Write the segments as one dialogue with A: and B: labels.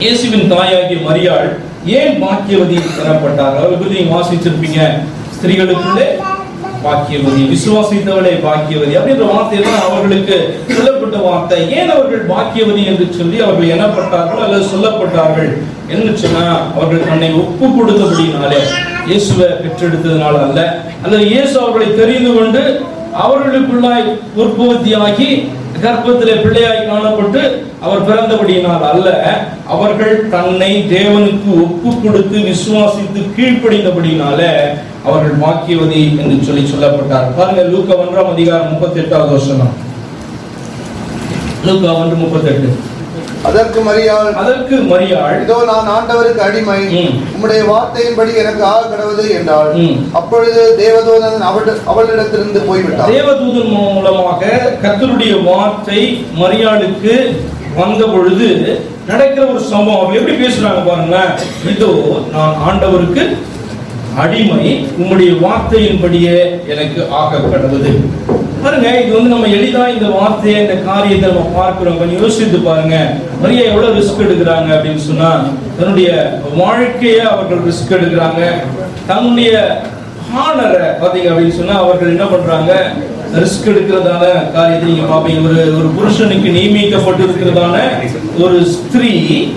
A: இயேசுவின் தாயாகிய மரியாள் ஏன் பாக்கியவதி எனப்பட்டார் அவரை பற்றி நீங்க வாசிச்சிருப்பீங்க ஸ்திரீகளுக்குள்ளே பாக்கியவதி விசுவாசித்தவளே பாக்கியவதி அப்படின்ற வார்த்தையெல்லாம் அவர்களுக்கு சொல்லப்பட்ட வார்த்தை ஏன் அவர்கள் பாக்கியவதி என்று சொல்லி அவர்கள் எனப்பட்டார்கள் அல்லது சொல்லப்பட்டார்கள் என்று சொன்னா அவர்கள் தன்னை ஒப்பு கொடுத்தபடினாலே இயேசுவை பெற்றெடுத்ததுனால அல்ல அல்லது இயேசு அவர்களை தெரிந்து கொண்டு அவர்களுக்குள்ளாய் உற்பத்தியாகி கர்ப்பத்திலே பிள்ளையாய் காணப்பட்டு அவர் பிறந்தபடியினால் அல்ல அவர்கள் தன்னை தேவனுக்கு ஒப்பு கொடுத்து விசுவாசித்து கீழ்ப்படிந்தபடியினால அவர்கள் வாக்கியவதி என்று சொல்லி சொல்லப்பட்டார் பாருங்க லூக்கா ஒன்றாம் அதிகாரம் முப்பத்தி எட்டாவது வருஷம் லூக்கா ஒன்று முப்பத்தெட்டு
B: அதற்கு மரியாள்
A: அதற்கு மரியாள்
B: இதோ நான் ஆண்டவருக்கு அடிமை
A: ம்.
B: உம்முடைய வார்த்தையின்படி எனக்கு ஆக கடவுது என்றாள்
A: ம்.
B: அப்பொழுது தேவதூதன் அவள் அவளிடத்திலிருந்து போய்விட்டான்
A: தேவதூதன் மூலமாக கர்த்தருடைய வார்த்தை மரியாளுக்கு வந்த பொழுது நடக்கிற ஒரு சம்பவம் அவங்க எப்படி பேசுறாங்க பாருங்களேன் இதோ நான் ஆண்டவருக்கு அடிமை உம்முடைய வார்த்தையின்படியே எனக்கு ஆக கடவுது பாருங்க இது வந்து நம்ம எளிதா இந்த வார்த்தையை இந்த காரியத்தை நம்ம பார்க்கிறோம் கொஞ்சம் யோசித்து பாருங்க மரியா எவ்வளவு ரிஸ்க் எடுக்கிறாங்க அப்படின்னு சொன்னா தன்னுடைய வாழ்க்கையை அவர்கள் ரிஸ்க் எடுக்கிறாங்க தன்னுடைய ஹானரை பாத்தீங்க அப்படின்னு சொன்னா அவர்கள் என்ன பண்றாங்க ரிஸ்க் எடுக்கிறதான காரியத்தை நீங்க பாப்பீங்க ஒரு ஒரு புருஷனுக்கு நியமிக்கப்பட்டு இருக்கிறதான ஒரு ஸ்திரீ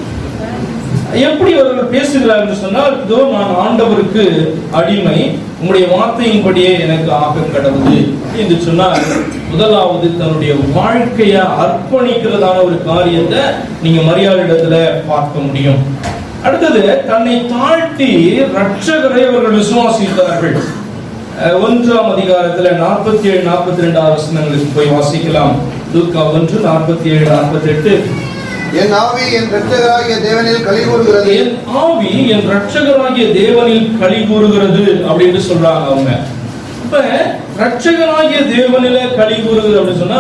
A: எப்படி அவர்கள் பேசுகிறார்கள் சொன்னால் இதோ நான் ஆண்டவருக்கு அடிமை உங்களுடைய வார்த்தையின்படியே எனக்கு ஆக கடவுது என்று சொன்னால் முதலாவது தன்னுடைய வாழ்க்கையை அர்ப்பணிக்கிறதான ஒரு காரியத்தை நீங்க மரியாதையிடத்துல பார்க்க முடியும் அடுத்தது தன்னை தாழ்த்தி ரட்சகரை அவர்கள் விசுவாசித்தார்கள் அஹ், ஒன்றாம் அதிகாரத்துல நாற்பத்தி ஏழு நாற்பத்தி ரெண்டாவது வசனங்களுக்கு போய் வாசிக்கலாம் லூக்கா ஒன்று நாற்பத்தி ஏழு நாற்பத்தி எட்டு
B: என் ஆவி என் இரட்சகராகிய தேவனில் களி கூறுகிறது
A: என் ஆவி என் ரட்சகராகிய தேவனில் களி கூறுகிறது அப்படின்னு சொல்றாங்க அவங்க இப்ப ரட்சகராகிய தேவனில களி கூறுகிறது அப்படின்னு சொன்னா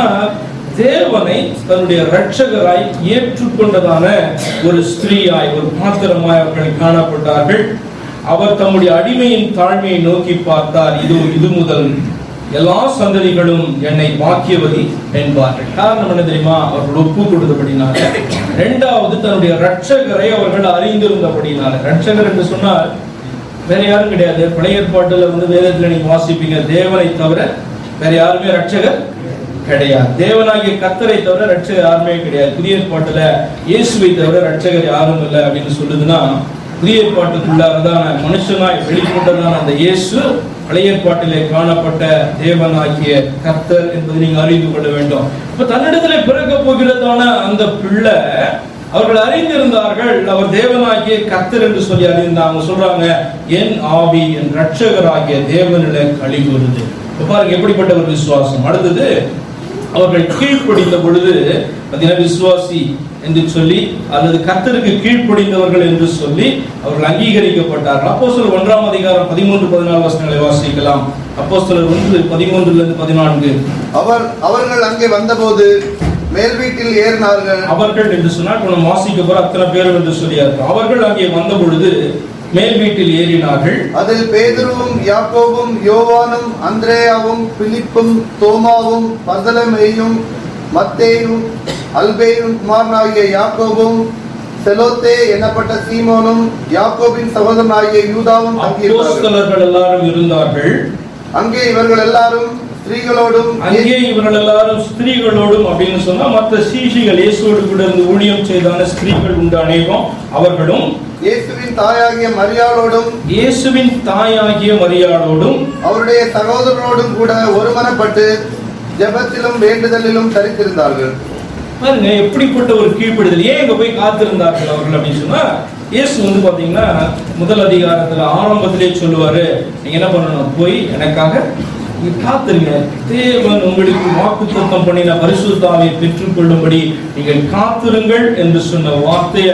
A: தேவனை தன்னுடைய ரட்சகராய் ஏற்றுக்கொண்டதான ஒரு ஸ்திரீயாய் ஒரு பாத்திரமாய் அவர்கள் காணப்பட்டார்கள் அவர் தம்முடைய அடிமையின் தாழ்மையை நோக்கி பார்த்தார் இது இது முதல் எல்லா சந்ததிகளும் என்னை பாக்கியவதி என்பார்கள் காரணம் என்ன தெரியுமா அவர்கள் ஒப்பு கொடுத்தபடினால இரண்டாவது தன்னுடைய ரட்சகரை அவர்கள் அறிந்திருந்தபடினால ரட்சகர் என்று சொன்னால் வேற யாரும் கிடையாது பழைய ஏற்பாட்டுல வந்து வேதத்துல நீங்க வாசிப்பீங்க தேவனை தவிர வேற யாருமே ரட்சகர் கிடையாது தேவனாகிய கத்தரை தவிர ரட்சகர் யாருமே கிடையாது புதிய ஏற்பாட்டுல இயேசுவை தவிர ரட்சகர் யாரும் இல்லை அப்படின்னு சொல்லுதுன்னா புதிய ஏற்பாட்டுக்குள்ளாரதான மனுஷனாய் வெளிப்பட்டதான அந்த இயேசு பழைய ஏற்பாட்டிலே காணப்பட்ட தேவனாகிய கர்த்தர் என்பதை நீங்க அறிந்து கொள்ள வேண்டும் இப்ப தன்னிடத்திலே பிறக்க போகிறதான அந்த பிள்ளை அவர்கள் அறிந்திருந்தார்கள் அவர் தேவனாகிய கர்த்தர் என்று சொல்லி அறிந்தாங்க சொல்றாங்க என் ஆவி என் ரட்சகராகிய தேவனிட களி கூறுது இப்ப பாருங்க எப்படிப்பட்ட ஒரு விசுவாசம் அடுத்தது அவர்கள் கீழ்ப்படிந்த பொழுது பார்த்தீங்கன்னா விசுவாசி என்று சொல்லி அல்லது கர்த்தருக்கு கீழ்ப்படிந்தவர்கள் என்று சொல்லி அவர்கள் அங்கீகரிக்கப்பட்டார்கள் அப்போஸ்தலர் ஒன்றாம் அதிகாரம் பதிமூன்று பதினாலு வசனங்களை வாசிக்கலாம் அப்போஸ்தலர் ஒன்று பதிமூன்றுல இருந்து பதினான்கு
B: அவர் அவர்கள் அங்கே வந்தபோது மேல் வீட்டில் ஏறினார்கள்
A: அவர்கள் என்று சொன்னால் இப்ப நம்ம வாசிக்க போற அத்தனை பேரும் என்று சொல்லியார்கள் அவர்கள் அங்கே வந்த பொழுது மேல் வீட்டில் ஏறினார்கள்
B: அதில் பேதுருவும் யாக்கோபும் யோவானும் அந்திரேயாவும் பிலிப்பும் தோமாவும் பர்தலமேயும் மத்தேயும் அல்பேயும் குமாரனாகிய யாக்கோபும் செலோத்தே எனப்பட்ட சீமோனும் யாக்கோபின் சகோதரனாகிய யூதாவும் தங்கியிருந்தார்கள்
A: அப்போஸ்தலர்கள் எல்லாரும் இருந்தார்கள்
B: அங்கே இவர்கள் எல்லாரும் ஸ்திரீகளோடும்
A: அங்கே இவர்கள் எல்லாரும் ஸ்திரீகளோடும் அப்படின்னு சொன்னா மற்ற சீஷிகள் இயேசுவோடு கூட இருந்து ஊழியம் செய்தான ஸ்திரீகள் உண்டு அநேகம் அவர்களும்
B: இயேசுவின் தாயாகிய மரியாளோடும்
A: இயேசுவின் தாயாகிய மரியாளோடும்
B: அவருடைய சகோதரரோடும் கூட ஒருமனப்பட்டு ஜெபத்திலும் வேண்டுதலிலும் தரித்திருந்தார்கள்
A: பாருங்க எப்படிப்பட்ட ஒரு கீழ்ப்படுதல் ஏன் இங்க போய் காத்திருந்தார்கள் அவர்கள் அப்படின்னு சொன்னா இயேசு வந்து பாத்தீங்கன்னா முதல் அதிகாரத்துல ஆரம்பத்திலே சொல்லுவாரு நீங்க என்ன பண்ணணும் போய் எனக்காக நீங்க காத்திருங்க தேவன் உங்களுக்கு வாக்குத்தத்தம் பண்ணின பரிசுத்தாவை பெற்றுக்கொள்ளும்படி நீங்கள் காத்திருங்கள் என்று சொன்ன வார்த்தைய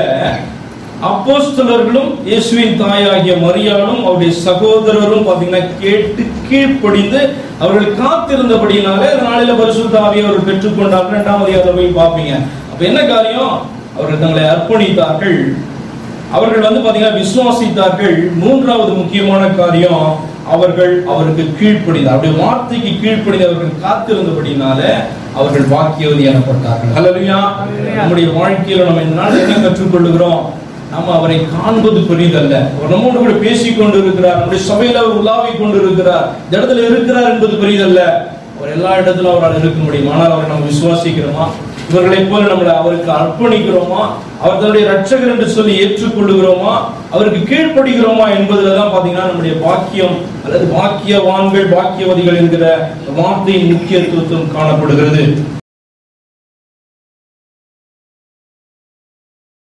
A: அப்போஸ்தலர்களும் இயேசுவின் தாயாகிய மரியாளும் அவருடைய சகோதரரும் பாத்தீங்கன்னா கேட்டு கீழ்ப்படிந்து அவர்கள் காத்திருந்தபடியினாலே அந்த நாளில பரிசுத்த ஆவியை அவர்கள் பெற்றுக்கொண்டார்கள் இரண்டாம் அதிகாரத்தை போய் பார்ப்பீங்க அப்ப என்ன காரியம் அவர்கள் தங்களை அர்ப்பணித்தார்கள் அவர்கள் வந்து பாத்தீங்கன்னா விசுவாசித்தார்கள் மூன்றாவது முக்கியமான காரியம் அவர்கள் அவருக்கு கீழ்ப்படிந்தார் அவருடைய வார்த்தைக்கு கீழ்ப்படிந்து அவர்கள் காத்திருந்தபடினால அவர்கள் வாக்கியவதி எனப்பட்டார்கள் ஹalleluya நம்முடைய வாழ்க்கையில நம்ம இந்த நாள் என்ன கற்றுக்கொள்ளுகிறோம் நம்ம அவரை காண்பது பெரிதல்ல அவர் நம்மோடு கூட பேசிக் கொண்டு இருக்கிறார் நம்முடைய சபையில அவர் உலாவிக் கொண்டு இருக்கிறார் இந்த இடத்துல இருக்கிறார் என்பது பெரிதல்ல அவர் எல்லா இடத்திலும் அவரால் இருக்க முடியும் ஆனால் அவரை நம்ம விசுவாசிக்கிறோமா இவர்களைப் போல நம்மளை அவருக்கு அர்ப்பணிக்கிறோமா அவர் தன்னுடைய ரட்சகர் என்று சொல்லி ஏற்றுக்கொள்ளுகிறோமா அவருக்கு கீழ்ப்படுகிறோமா என்பதுல தான் பாத்தீங்கன்னா நம்முடைய பாக்கியம் அல்லது பாக்கியவான்கள் பாக்கியவதிகள் என்கிற வார்த்தையின் முக்கியத்துவம் காணப்படுகிறது